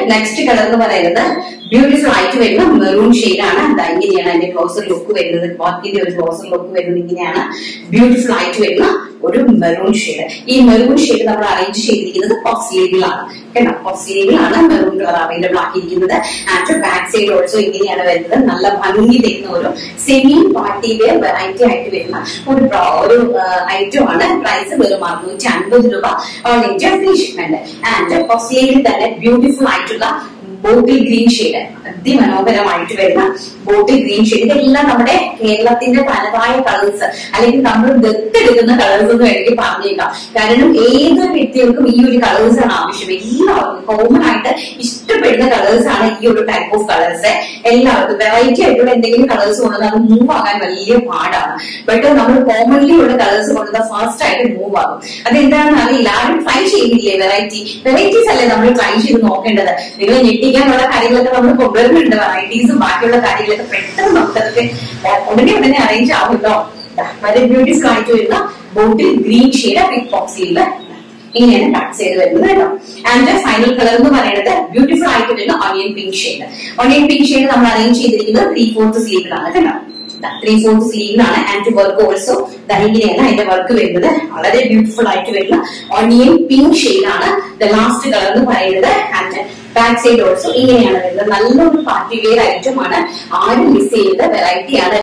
next colour എന്ന് പറയുന്നത് beautiful ആയിട്ട് വരുന്ന മെറൂൺ ആണ് ദാ ഇങ്ങനെയാണ് അതിന്റെ ക്ലോസർ ലുക്ക് വരുന്നത് ക്ലോത്തിന്റെ ഒരു ക്ലോസർ ലുക്ക് വരുന്നത് ഇങ്ങനെയാണ് ബ്യൂട്ടിഫുൾ ആയിട്ട് വരുന്ന ഒരു മെറൂൺ ഷെയ്ഡ് ഈ മെറൂൺ ഷെയ്ഡ് നമ്മൾ അറേഞ്ച് ചെയ്തിരിക്കുന്നത് പഫ് സ്ലീവിലാണ് കേട്ടോ പഫ് സ്ലീവിലാണ് മെറൂൺ കളർ അവൈലബിൾ ആക്കിയിരിക്കുന്നത് ആൻഡ് ബാക്ക് സൈഡ് ഓൾസോ ഇങ്ങനെയാണ് വരുന്നത് നല്ല ഭംഗി തരുന്ന ഒരു സെമി പാർട്ടി വെയർ വെറൈറ്റി ആയിട്ട് വരുന്ന ഒരു ബ്രോ- ഒരു ഐറ്റം ആണ് പ്രൈസ് വെറും അറുന്നൂറ്റി അൻപത് രൂപ all India free shipment and puff സ്ലീവിൽ തന്നെ ബ്യൂട്ടിഫുൾ ആയിട്ടുള്ള ബോട്ടിൽ ഗ്രീൻ ഷെയ്ഡ് അതിമനോഹരമായിട്ട് വരുന്ന ബോട്ടിൽ ഗ്രീൻ ഷെയ്ഡ് ഇതെല്ലാം നമ്മുടെ കേരളത്തിന്റെ തനതായ കളേഴ്സ് അല്ലെങ്കിൽ നമ്മൾ ദത്തെടുക്കുന്ന കളേഴ്സ് എന്ന് വേണമെങ്കിൽ പറഞ്ഞേക്കാം കാരണം ഏതൊരു വ്യക്തികൾക്കും ഈ ഒരു കളേഴ്സ് ആണ് ആവശ്യം എല്ലാവർക്കും കോമൺ ആയിട്ട് ഇഷ്ടപ്പെടുന്ന കളേഴ്സ് ആണ് ഈ ഒരു ടൈപ്പ് ഓഫ് കളേഴ്സ് എല്ലാവർക്കും വെറൈറ്റി ആയിട്ടുള്ള എന്തെങ്കിലും കളേഴ്സ് കൊണ്ടുവന്നാൽ അത് മൂവ് ആകാൻ വലിയ പാടാണ് ബട്ട് നമ്മൾ കോമൺലി ഉള്ള കളേഴ്സ് കൊണ്ടുവന്നാൽ ഫാസ്റ്റ് ആയിട്ട് മൂവ് ആകും അതെന്താണെന്ന് അറിയില്ല ആരും ട്രൈ ചെയ്തില്ലേ വെറൈറ്റി വെറൈറ്റീസ് അല്ലേ നമ്മൾ ട്രൈ ചെയ്ത് നോക്കേണ്ടത് നിങ്ങൾ ഞെട്ടിക്കാനുള്ള കാര്യങ്ങളൊക്കെ നമ്മൾ കൊണ്ടുവരുന്നുണ്ട് വെറൈറ്റീസും ബാക്കിയുള്ള കാര്യങ്ങളൊക്കെ പെട്ടെന്ന് നമുക്കതൊക്കെ ഉടനെ ഉടനെ അറേഞ്ച് ആവുമല്ലോ ദാ, വളരെ ബ്യൂട്ടിഫുൾ ആയിട്ട് വരുന്ന ബോട്ടിൽ ഗ്രീൻ ഷെയ്ഡ് ബിഗ് ബോക്സിലുള്ള ഇങ്ങനെയാണ് കട്ട് ചെയ്ത് വരുന്നത് കേട്ടോ ആൻഡ് ഫൈനൽ കളർ എന്ന് പറയുന്നത് ബ്യൂട്ടിഫുൾ ആയിട്ട് വരുന്ന onion pink shade onion pink shade നമ്മൾ അറേഞ്ച് ചെയ്തിരിക്കുന്നത് ത്രീ ഫോർത്ത് സ്ലീവിലാണ് കേട്ടോ ത്രീ ഫോർത്ത് സ്ലീവിലാണ് ആൻഡ് വർക്ക് ഓൾസോ ഇങ്ങനെയാണ് അതിന്റെ വർക്ക് വരുന്നത് വളരെ ബ്യൂട്ടിഫുൾ ആയിട്ട് വരുന്ന ഓണിയൻ പിങ്ക് ഷെയ്ഡാണ് ദ ലാസ്റ്റ് കളർ എന്ന് പറയുന്നത് ആൻഡ് ബാക്ക് സൈഡ് ഓൾസോ ഇങ്ങനെയാണ് വരുന്നത് നല്ലൊരു പാർട്ടി വെയർ ഐറ്റം ആണ് ആരും മിസ് ചെയ്യുന്ന വെറൈറ്റി ആണ്